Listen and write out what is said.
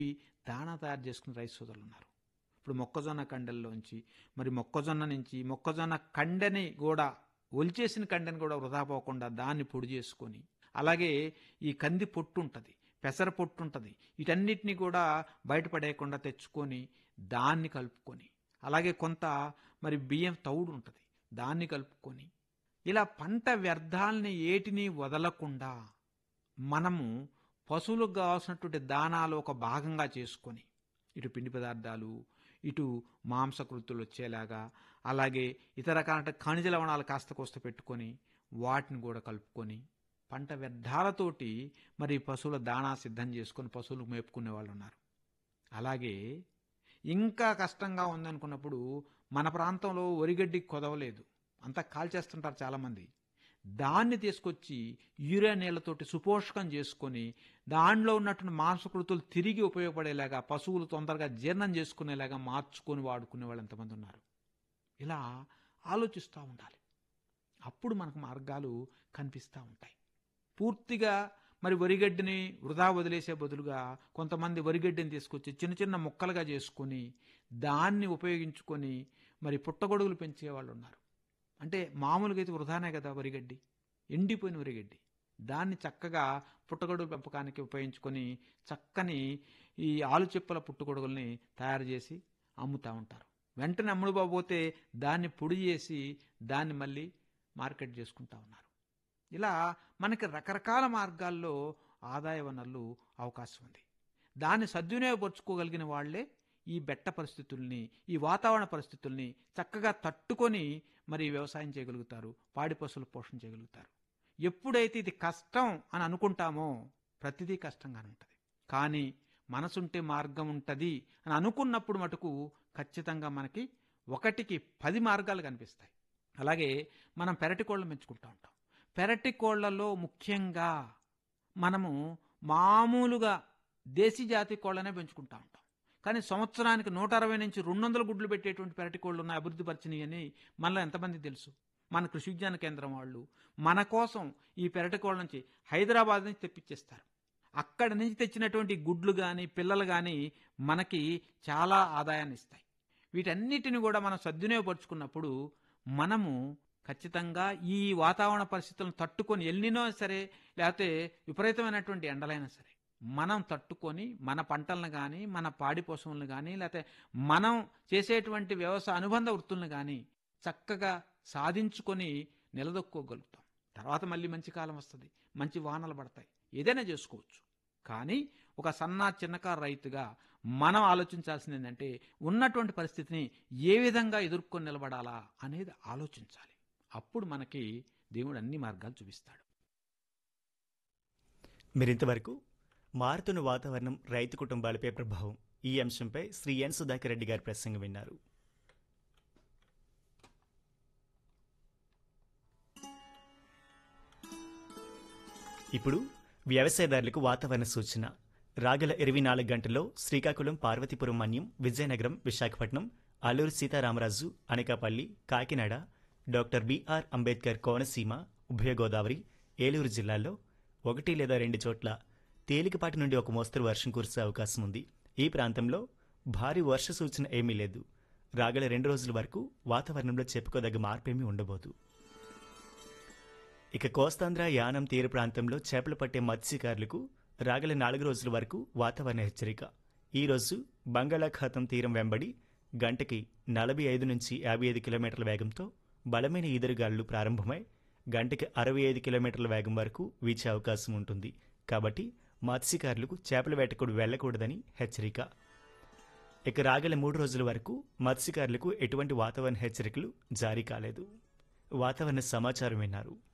దాణా తయారు చేసుకునే రైతు సోదరులు ఉన్నారు ఇప్పుడు మొక్కజొన్న కండెల్లోంచి మరి మొక్కజొన్న నుంచి మొక్కజొన్న కండెని కూడా ఒలిచేసిన కండెని కూడా వృధా పోకుండా దాన్ని పొడి చేసుకొని అలాగే ఈ కంది పొట్టు ఉంటుంది పెసర పొట్టు ఉంటుంది వీటన్నిటిని కూడా బయటపడేయకుండా తెచ్చుకొని దాన్ని కలుపుకొని అలాగే కొంత మరి బియ్యం తౌడు ఉంటుంది దాన్ని కలుపుకొని ఇలా పంట వ్యర్థాలని ఏటిని వదలకుండా మనము పశువులకు కావాల్సినటువంటి దానాలు ఒక భాగంగా చేసుకొని ఇటు పిండి పదార్థాలు ఇటు మాంసకృతులు వచ్చేలాగా అలాగే ఇతర రకాల ఖనిజ లవణాలు కాస్త కోస్త పెట్టుకొని వాటిని కూడా కలుపుకొని పంట వ్యర్థాలతోటి మరి పశువుల దాణా సిద్ధం చేసుకొని పశువులు మేపుకునే వాళ్ళు ఉన్నారు అలాగే ఇంకా కష్టంగా ఉందనుకున్నప్పుడు మన ప్రాంతంలో వరిగడ్డి కొదవలేదు అంతా కాల్చేస్తుంటారు చాలామంది దాన్ని తీసుకొచ్చి యూరియా నీళ్లతోటి సుపోషకం చేసుకొని దానిలో ఉన్నటువంటి మాంసకృతులు తిరిగి ఉపయోగపడేలాగా పశువులు తొందరగా జీర్ణం చేసుకునేలాగా మార్చుకొని వాడుకునే వాళ్ళు ఎంతమంది ఉన్నారు ఇలా ఆలోచిస్తూ ఉండాలి అప్పుడు మనకు మార్గాలు కనిపిస్తూ ఉంటాయి పూర్తిగా మరి వరిగడ్డిని వృధా వదిలేసే బదులుగా కొంతమంది వరిగడ్డిని తీసుకొచ్చి చిన్న చిన్న ముక్కలుగా చేసుకొని దాన్ని ఉపయోగించుకొని మరి పుట్టగొడుగులు పెంచే వాళ్ళు ఉన్నారు అంటే మామూలుగా అయితే వృధానే కదా వరిగడ్డి ఎండిపోయిన వరిగడ్డి దాన్ని చక్కగా పుట్టగొడుగు పెంపకానికి ఉపయోగించుకొని చక్కని ఈ ఆలు చెప్పుల పుట్టుగొడుగుల్ని తయారు చేసి అమ్ముతూ ఉంటారు వెంటనే అమ్ముడు పోతే దాన్ని పొడి చేసి దాన్ని మళ్ళీ మార్కెట్ చేసుకుంటా ఉన్నారు ఇలా మనకి రకరకాల మార్గాల్లో ఆదాయ వనరులు అవకాశం ఉంది దాన్ని సద్వినియోగపరుచుకోగలిగిన వాళ్లే ఈ బెట్ట పరిస్థితుల్ని ఈ వాతావరణ పరిస్థితుల్ని చక్కగా తట్టుకొని మరి వ్యవసాయం చేయగలుగుతారు పాడి పశువులు పోషణ చేయగలుగుతారు ఎప్పుడైతే ఇది కష్టం అని అనుకుంటామో ప్రతిదీ కష్టంగానే ఉంటుంది కానీ మనసుంటే మార్గం ఉంటుంది అని అనుకున్నప్పుడు మటుకు ఖచ్చితంగా మనకి ఒకటికి పది మార్గాలు కనిపిస్తాయి అలాగే మనం పెరటి కోళ్ళను పెంచుకుంటూ ఉంటాం పెరటి కోళ్లలో ముఖ్యంగా మనము మామూలుగా దేశీ జాతి కోళ్ళనే పెంచుకుంటా ఉంటాం కానీ సంవత్సరానికి నూట అరవై నుంచి రెండు వందల గుడ్లు పెట్టేటువంటి పెరటి కోళ్ళు ఉన్నాయి అభివృద్ధి పరిచినవి అని మనలో ఎంతమంది తెలుసు మన కృషి విజ్ఞాన కేంద్రం వాళ్ళు మన కోసం ఈ పెరటి కోళ్ళ నుంచి హైదరాబాద్ నుంచి తెప్పించేస్తారు అక్కడి నుంచి తెచ్చినటువంటి గుడ్లు కానీ పిల్లలు కానీ మనకి చాలా ఆదాయాన్ని ఇస్తాయి వీటన్నిటిని కూడా మనం సద్వినియోగపరుచుకున్నప్పుడు మనము ఖచ్చితంగా ఈ వాతావరణ పరిస్థితులను తట్టుకొని ఎల్లినో సరే లేకపోతే విపరీతమైనటువంటి ఎండలైనా సరే మనం తట్టుకొని మన పంటలను కానీ మన పాడి పశువులను కానీ లేకపోతే మనం చేసేటువంటి వ్యవసాయ అనుబంధ వృత్తులను కానీ చక్కగా సాధించుకొని నిలదొక్కోగలుగుతాం తర్వాత మళ్ళీ మంచి కాలం వస్తుంది మంచి వానలు పడతాయి ఏదైనా చేసుకోవచ్చు కానీ ఒక సన్న చిన్నకారు రైతుగా మనం ఆలోచించాల్సింది ఏంటంటే ఉన్నటువంటి పరిస్థితిని ఏ విధంగా ఎదుర్కొని నిలబడాలా అనేది ఆలోచించాలి అప్పుడు మనకి దేవుడు అన్ని మార్గాలు చూపిస్తాడు మీరింతవరకు మారుతున్న వాతావరణం రైతు కుటుంబాలపై ప్రభావం ఈ అంశంపై శ్రీ ఎన్ సుధాకర్ రెడ్డి గారి ప్రసంగం విన్నారు ఇప్పుడు వ్యవసాయదారులకు వాతావరణ సూచన రాగల ఇరవై నాలుగు గంటల్లో శ్రీకాకుళం పార్వతీపురం మన్యం విజయనగరం విశాఖపట్నం అల్లూరు సీతారామరాజు అనకాపల్లి కాకినాడ డాక్టర్ బిఆర్ అంబేద్కర్ కోనసీమ ఉభయ గోదావరి ఏలూరు జిల్లాల్లో ఒకటి లేదా రెండు చోట్ల తేలికపాటి నుండి ఒక మోస్తరు వర్షం కురిసే అవకాశం ఉంది ఈ ప్రాంతంలో భారీ వర్ష సూచన ఏమీ లేదు రాగల రెండు రోజుల వరకు వాతావరణంలో చెప్పుకోదగ్గ మార్పేమీ ఉండబోదు ఇక కోస్తాంధ్ర యానం తీర ప్రాంతంలో చేపలు పట్టే మత్స్యకారులకు రాగల నాలుగు రోజుల వరకు వాతావరణ హెచ్చరిక ఈ రోజు బంగాళాఖాతం తీరం వెంబడి గంటకి నలభై ఐదు నుంచి యాభై ఐదు కిలోమీటర్ల వేగంతో బలమైన ఈదురుగాలులు ప్రారంభమై గంటకి అరవై ఐదు కిలోమీటర్ల వేగం వరకు వీచే అవకాశం ఉంటుంది కాబట్టి మత్స్యకారులకు చేపల వేటకు వెళ్లకూడదని హెచ్చరిక ఇక రాగల మూడు రోజుల వరకు మత్స్యకారులకు ఎటువంటి వాతావరణ హెచ్చరికలు జారీ కాలేదు వాతావరణ సమాచారం విన్నారు